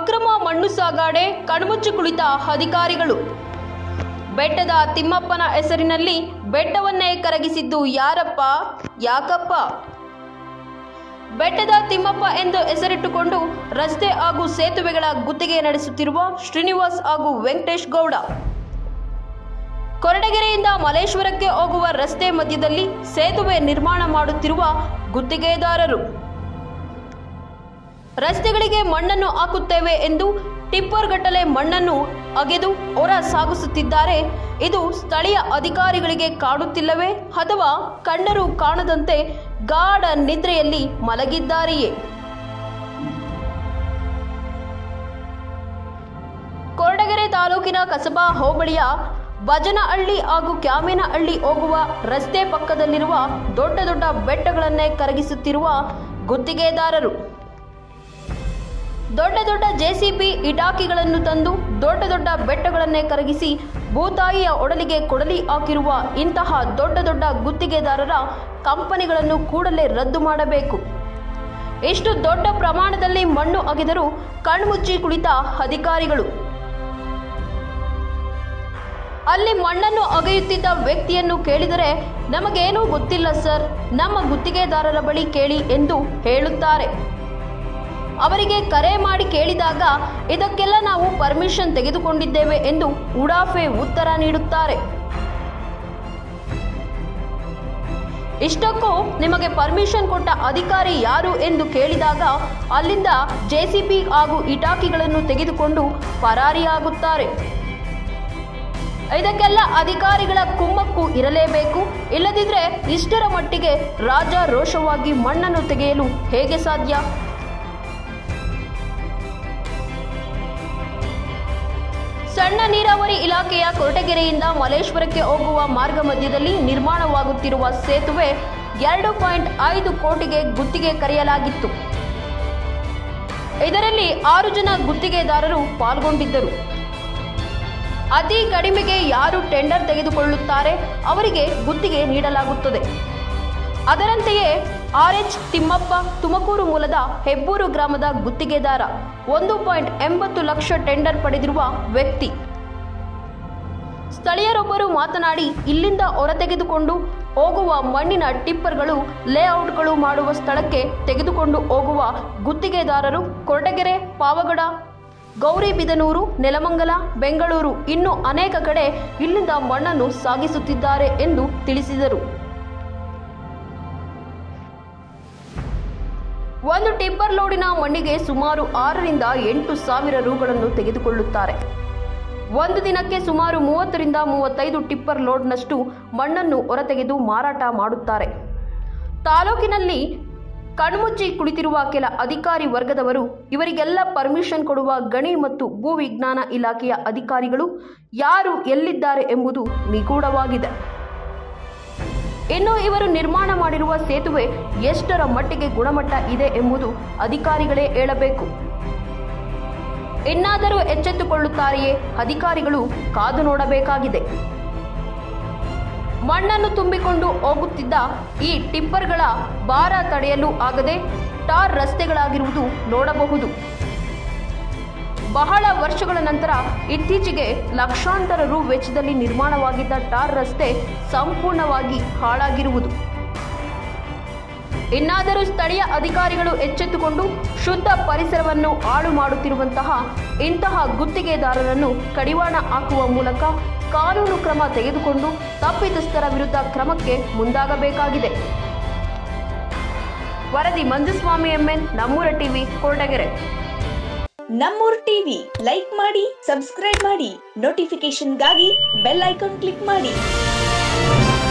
ಅಕ್ರಮ ಮಣ್ಣು ಸಾಗಾಣೆ ಕಣ್ಮುಚ್ಚಿ ಕುಳಿತ ಅಧಿಕಾರಿಗಳು ಬೆಟ್ಟದ ತಿಮ್ಮಪ್ಪನ ಹೆಸರಿನಲ್ಲಿ ಬೆಟ್ಟವನ್ನೇ ಕರಗಿಸಿದ್ದು ಯಾರಪ್ಪ ಯಾಕಪ್ಪ ಬೆಟ್ಟದ ತಿಮ್ಮಪ್ಪ ಎಂದು ಹೆಸರಿಟ್ಟುಕೊಂಡು ರಸ್ತೆ ಹಾಗೂ ಸೇತುವೆಗಳ ಗುತ್ತಿಗೆ ನಡೆಸುತ್ತಿರುವ ಶ್ರೀನಿವಾಸ್ ಹಾಗೂ ವೆಂಕಟೇಶ್ ಗೌಡ ಕೊರಟಗೆರೆಯಿಂದ ಮಲೇಶ್ವರಕ್ಕೆ ಹೋಗುವ ರಸ್ತೆ ಮಧ್ಯದಲ್ಲಿ ಸೇತುವೆ ನಿರ್ಮಾಣ ಮಾಡುತ್ತಿರುವ ಗುತ್ತಿಗೆದಾರರು ರಸ್ತೆಗಳಿಗೆ ಮಣ್ಣನ್ನು ಹಾಕುತ್ತೇವೆ ಎಂದು ಟಿಪ್ಪರ್ ಗಟ್ಟಲೆ ಮಣ್ಣನ್ನು ಅಗೆದು ಹೊರ ಸಾಗಿಸುತ್ತಿದ್ದಾರೆ ಇದು ಸ್ಥಳೀಯ ಅಧಿಕಾರಿಗಳಿಗೆ ಕಾಡುತ್ತಿಲ್ಲವೇ ಅಥವಾ ಕಂಡರೂ ಕಾಣದಂತೆ ಗಾಢ ನಿದ್ರೆಯಲ್ಲಿ ಮಲಗಿದ್ದಾರೆಯೇ ಕೊರಟಗೆರೆ ತಾಲೂಕಿನ ಕಸಬಾ ಹೋಬಳಿಯ ಭಜನಹಳ್ಳಿ ಹಾಗೂ ಕ್ಯಾಮೇನಹಳ್ಳಿ ಹೋಗುವ ರಸ್ತೆ ಪಕ್ಕದಲ್ಲಿರುವ ದೊಡ್ಡ ದೊಡ್ಡ ಬೆಟ್ಟಗಳನ್ನೇ ಕರಗಿಸುತ್ತಿರುವ ಗುತ್ತಿಗೆದಾರರು ದೊಡ್ಡ ದೊಡ್ಡ ಜೆಸಿಬಿ ಇಟಾಕಿಗಳನ್ನು ತಂದು ದೊಡ್ಡ ದೊಡ್ಡ ಬೆಟ್ಟಗಳನ್ನೇ ಕರಗಿಸಿ ಭೂತಾಯಿಯ ಒಡಲಿಗೆ ಕೊಡಲಿ ಹಾಕಿರುವ ಇಂತಹ ದೊಡ್ಡ ದೊಡ್ಡ ಗುತ್ತಿಗೆದಾರರ ಕಂಪನಿಗಳನ್ನು ಕೂಡಲೇ ರದ್ದು ಮಾಡಬೇಕು ಇಷ್ಟು ದೊಡ್ಡ ಪ್ರಮಾಣದಲ್ಲಿ ಮಣ್ಣು ಅಗೆದರೂ ಕಣ್ಮುಚ್ಚಿ ಕುಳಿತ ಅಧಿಕಾರಿಗಳು ಅಲ್ಲಿ ಮಣ್ಣನ್ನು ಅಗೆಯುತ್ತಿದ್ದ ವ್ಯಕ್ತಿಯನ್ನು ಕೇಳಿದರೆ ನಮಗೇನೂ ಗೊತ್ತಿಲ್ಲ ಸರ್ ನಮ್ಮ ಗುತ್ತಿಗೆದಾರರ ಬಳಿ ಕೇಳಿ ಎಂದು ಹೇಳುತ್ತಾರೆ ಅವರಿಗೆ ಕರೆ ಮಾಡಿ ಕೇಳಿದಾಗ ಇದಕ್ಕೆಲ್ಲ ನಾವು ಪರ್ಮಿಷನ್ ತೆಗೆದುಕೊಂಡಿದ್ದೇವೆ ಎಂದು ಉಡಾಫೆ ಉತ್ತರ ನೀಡುತ್ತಾರೆ ಇಷ್ಟಕ್ಕೂ ನಿಮಗೆ ಪರ್ಮಿಷನ್ ಕೊಟ್ಟ ಅಧಿಕಾರಿ ಯಾರು ಎಂದು ಕೇಳಿದಾಗ ಅಲ್ಲಿಂದ ಜೆಸಿಬಿ ಹಾಗೂ ಇಟಾಕಿಗಳನ್ನು ತೆಗೆದುಕೊಂಡು ಪರಾರಿಯಾಗುತ್ತಾರೆ ಇದಕ್ಕೆಲ್ಲ ಅಧಿಕಾರಿಗಳ ಕುಮ್ಮಕ್ಕು ಇರಲೇಬೇಕು ಇಲ್ಲದಿದ್ರೆ ಇಷ್ಟರ ಮಟ್ಟಿಗೆ ರಾಜಾರೋಷವಾಗಿ ಮಣ್ಣನ್ನು ತೆಗೆಯಲು ಹೇಗೆ ಸಾಧ್ಯ ಸಣ್ಣ ನೀರಾವರಿ ಇಲಾಖೆಯ ಕೊರಟಗೆರೆಯಿಂದ ಮಲೇಶ್ವರಕ್ಕೆ ಹೋಗುವ ಮಾರ್ಗ ಮಧ್ಯದಲ್ಲಿ ನಿರ್ಮಾಣವಾಗುತ್ತಿರುವ ಸೇತುವೆ ಎರಡು ಪಾಯಿಂಟ್ ಐದು ಕೋಟಿಗೆ ಗುತ್ತಿಗೆ ಕರೆಯಲಾಗಿತ್ತು ಇದರಲ್ಲಿ ಆರು ಜನ ಗುತ್ತಿಗೆದಾರರು ಪಾಲ್ಗೊಂಡಿದ್ದರು ಅತಿ ಕಡಿಮೆಗೆ ಯಾರು ಟೆಂಡರ್ ತೆಗೆದುಕೊಳ್ಳುತ್ತಾರೆ ಅವರಿಗೆ ಗುತ್ತಿಗೆ ನೀಡಲಾಗುತ್ತದೆ ಅದರಂತೆಯೇ ಆರ್ಎಚ್ ತಿಮ್ಮಪ್ಪ ತುಮಕೂರು ಮೂಲದ ಹೆಬ್ಬೂರು ಗ್ರಾಮದ ಗುತ್ತಿಗೆದಾರ ಒಂದು ಪಾಯಿಂಟ್ ಎಂಬತ್ತು ಲಕ್ಷ ಟೆಂಡರ್ ಪಡೆದಿರುವ ವ್ಯಕ್ತಿ ಸ್ಥಳೀಯರೊಬ್ಬರು ಮಾತನಾಡಿ ಇಲ್ಲಿಂದ ಹೊರತೆಗೆದುಕೊಂಡು ಹೋಗುವ ಮಣ್ಣಿನ ಟಿಪ್ಪರ್ಗಳು ಲೇಔಟ್ಗಳು ಮಾಡುವ ಸ್ಥಳಕ್ಕೆ ತೆಗೆದುಕೊಂಡು ಹೋಗುವ ಗುತ್ತಿಗೆದಾರರು ಕೊರಟಗೆರೆ ಪಾವಗಡ ಗೌರಿಬಿದನೂರು ನೆಲಮಂಗಲ ಬೆಂಗಳೂರು ಇನ್ನೂ ಅನೇಕ ಕಡೆ ಇಲ್ಲಿಂದ ಮಣ್ಣನ್ನು ಸಾಗಿಸುತ್ತಿದ್ದಾರೆ ಎಂದು ತಿಳಿಸಿದರು ಒಂದು ಟಿಪ್ಪರ್ ಲೋಡಿನ ಮಣ್ಣಿಗೆ ಸುಮಾರು ಆರರಿಂದ ಎಂಟು ಸಾವಿರ ರುಗಳನ್ನು ತೆಗೆದುಕೊಳ್ಳುತ್ತಾರೆ ಒಂದು ದಿನಕ್ಕೆ ಸುಮಾರು ಮೂವತ್ತರಿಂದ ಮೂವತ್ತೈದು ಟಿಪ್ಪರ್ ಲೋಡ್ನಷ್ಟು ಮಣ್ಣನ್ನು ಹೊರತೆಗೆದು ಮಾರಾಟ ಮಾಡುತ್ತಾರೆ ತಾಲೂಕಿನಲ್ಲಿ ಕಣ್ಮುಚ್ಚಿ ಕುಳಿತಿರುವ ಕೆಲ ಅಧಿಕಾರಿ ವರ್ಗದವರು ಇವರಿಗೆಲ್ಲ ಪರ್ಮಿಷನ್ ಕೊಡುವ ಗಣಿ ಮತ್ತು ಭೂ ವಿಜ್ಞಾನ ಇಲಾಖೆಯ ಅಧಿಕಾರಿಗಳು ಯಾರು ಎಲ್ಲಿದ್ದಾರೆ ಎಂಬುದು ನಿಗೂಢವಾಗಿದೆ ಇನ್ನು ಇವರು ನಿರ್ಮಾಣ ಮಾಡಿರುವ ಸೇತುವೆ ಎಷ್ಟರ ಮಟ್ಟಿಗೆ ಗುಣಮಟ್ಟ ಇದೆ ಎಂಬುದು ಅಧಿಕಾರಿಗಳೇ ಹೇಳಬೇಕು ಇನ್ನಾದರೂ ಎಚ್ಚೆತ್ತುಕೊಳ್ಳುತ್ತಾರೆಯೇ ಅಧಿಕಾರಿಗಳು ಕಾದು ನೋಡಬೇಕಾಗಿದೆ ಮಣ್ಣನ್ನು ತುಂಬಿಕೊಂಡು ಹೋಗುತ್ತಿದ್ದ ಈ ಟಿಪ್ಪರ್ಗಳ ಭಾರ ತಡೆಯಲು ಆಗದೆ ಟಾರ್ ರಸ್ತೆಗಳಾಗಿರುವುದು ನೋಡಬಹುದು ಬಹಳ ವರ್ಷಗಳ ನಂತರ ಇತ್ತೀಚೆಗೆ ಲಕ್ಷಾಂತರ ರು ವೆಚ್ಚದಲ್ಲಿ ನಿರ್ಮಾಣವಾಗಿದ್ದ ಟಾರ್ ರಸ್ತೆ ಸಂಪೂರ್ಣವಾಗಿ ಹಾಳಾಗಿರುವುದು ಇನ್ನಾದರೂ ಸ್ಥಳೀಯ ಅಧಿಕಾರಿಗಳು ಎಚ್ಚೆತ್ತುಕೊಂಡು ಶುದ್ಧ ಪರಿಸರವನ್ನು ಹಾಳು ಮಾಡುತ್ತಿರುವಂತಹ ಇಂತಹ ಗುತ್ತಿಗೆದಾರರನ್ನು ಕಡಿವಾಣ ಹಾಕುವ ಮೂಲಕ ಕಾನೂನು ಕ್ರಮ ತೆಗೆದುಕೊಂಡು ತಪ್ಪಿತಸ್ಥರ ವಿರುದ್ಧ ಕ್ರಮಕ್ಕೆ ಮುಂದಾಗಬೇಕಾಗಿದೆ ವರದಿ Manjuswamy MN Nammura TV Koratagere Nammur TV like ಮಾಡಿ ಸಬ್ಸ್ಕ್ರೈಬ್ ಮಾಡಿ ನೋಟಿಫಿಕೇಶನ್ಗಾಗಿ ಬೆಲ್ ಐಕಾನ್ ಕ್ಲಿಕ್ ಮಾಡಿ